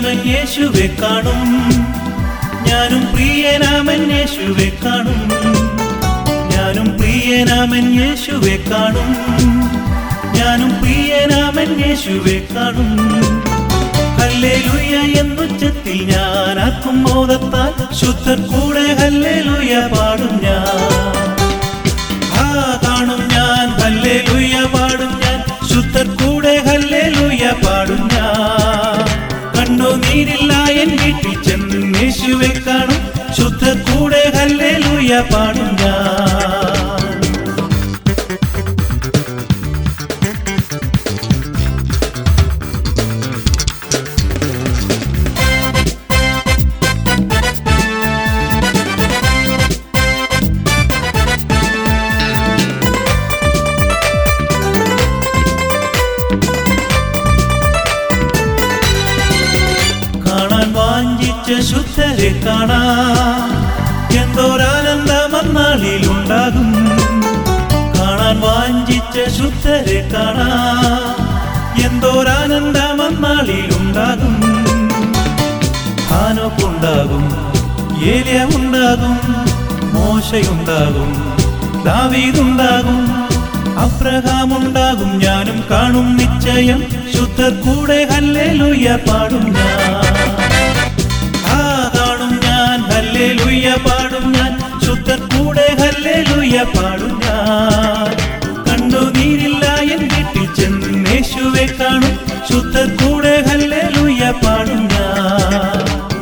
പ്രിയനാമൻ യേശുവെ കാണും ഞാനും പ്രിയനാമൻ യേശുവെ കാണും ഞാനും പ്രിയനാമൻ യേശുവെ കാണും ഞാനും പ്രിയനാമൻ യേശുവെ കാണും ഹല്ലേലൂയ എന്നുച്ചത്തിൽ ഞാൻ ആക്കും മോദത്താൽ ശുദ്ധർ കൂടെ ഹല്ലേലൂയ പാടും ഞാൻ ആ കാണും ഞാൻ ഹല്ലേലൂയ പാടും ഞാൻ ശുദ്ധർ കൂടെ ഹല്ലേലൂയ പാടും ഞാൻ കണ്ണു നീരില്ല എൻ വീട്ടിൽ ചെന്ന് യേശുവെ കാണും ശുദ്ധർ കൂടെ ഹല്ലേലൂയ പാടും ഞാൻ കാണാൻ വാഞ്ചിച്ച ശുദ്ധരെ കാണാൻ എന്തോരാനന്ദമന്നാളിലുണ്ടാകും കാണാൻ വാഞ്ചിച്ച ശുദ്ധരെ കാണാൻ എന്തോരാനന്ദമന്നാളിലുണ്ടാകും ഹാനോക്കുണ്ടാകും ഏലിയ ഉണ്ടാകും മോശയുണ്ടാകും ദാവീദുണ്ടാകും അബ്രഹാം ഉണ്ടാകും ഞാനും കാണും നിശ്ചയം ശുദ്ധർ കൂടെ ഹല്ലേലൂയ പാടും ഞാൻ ആ കാണും ഞാൻ ഹല്ലേലൂയ പാടും ഞാൻ ശുദ്ധർ കൂടെ ഹല്ലേലൂയ പാടും ഞാൻ കണ്ണുനീരില്ല എൻ വീട്ടിൽ ചെന്ന് യേശുവെ കാണും ശുദ്ധർ കൂടെ ഹല്ലേലൂയ പാടും ഞാൻ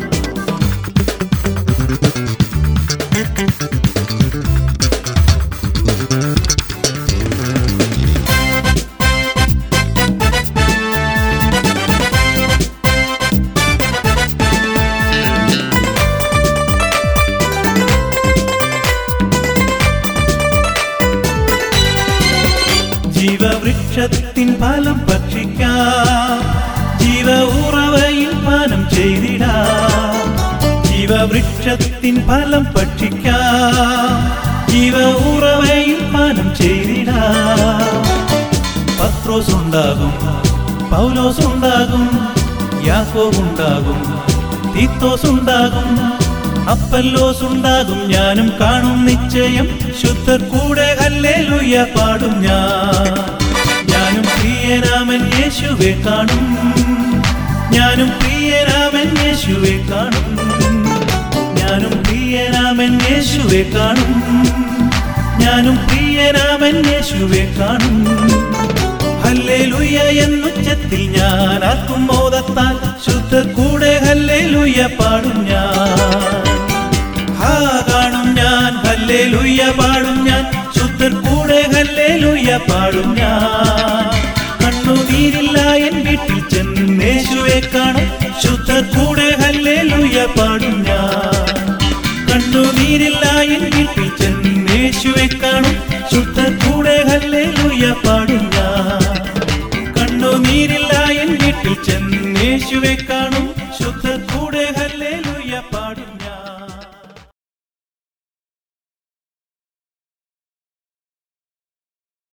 ജീവവൃക്ഷത്തിൻ ഫലം ഭക്ഷിക്കാം ജീവ ഉറവയിൽ പാനം ചെയ്തിടാം ജീവവൃക്ഷത്തിൻ ഫലം ഭക്ഷിക്കാം ജീവ ഉറവയിൽ പാനം ചെയ്തിടാം പത്രോസ് ഉണ്ടാകും പൗലോസ് ഉണ്ടാകും യാക്കോബ് ഉണ്ടാകും തീത്തോസ് ഉണ്ടാകും അപ്പല്ലോസ് ഉണ്ടാകും ഞാനും കാണും നിശ്ചയം ശുദ്ധർ കൂടെ ഹല്ലേലൂയ പാടും ഞാൻ ഞാനും പ്രിയരാമൻ യേശുവെ കാണും ഞാനും പ്രിയരാമൻ യേശുവെ കാണും ഞാനും പ്രിയരാമൻ യേശുവെ കാണും ഞാനും പ്രിയരാമൻ യേശുവെ കാണും ഹല്ലേലൂയ എന്നുച്ചത്തിൽ ഞാൻ ആർക്കും മോദത്താൽ ശുദ്ധർ കൂടെ ഹല്ലേലൂയ പാടും ഞാൻ ഹാ കാണും ഞാൻ ഹല്ലേലൂയ പാടും ഞാൻ ശുദ്ധർ കൂടെ ഹല്ലേലൂയ പാടും ഞാൻ കണ്ണുനീരില്ല എൻ വീട്ടിൽ ചെന്ന് യേശുവെ കാണും ശുദ്ധർ കൂടെ ഹല്ലേലൂയ പാടും ഞാൻ കണ്ണുനീരില്ല എൻ വീട്ടിൽ ചെന്ന് യേശുവെ കാണും ശുദ്ധർ കൂടെ ഹല്ലേലൂയ പാടും ഞാൻ കണ്ണുനീരില്ല എൻ വീട്ടിൽ ചെന്ന് യേശുവെ കാണും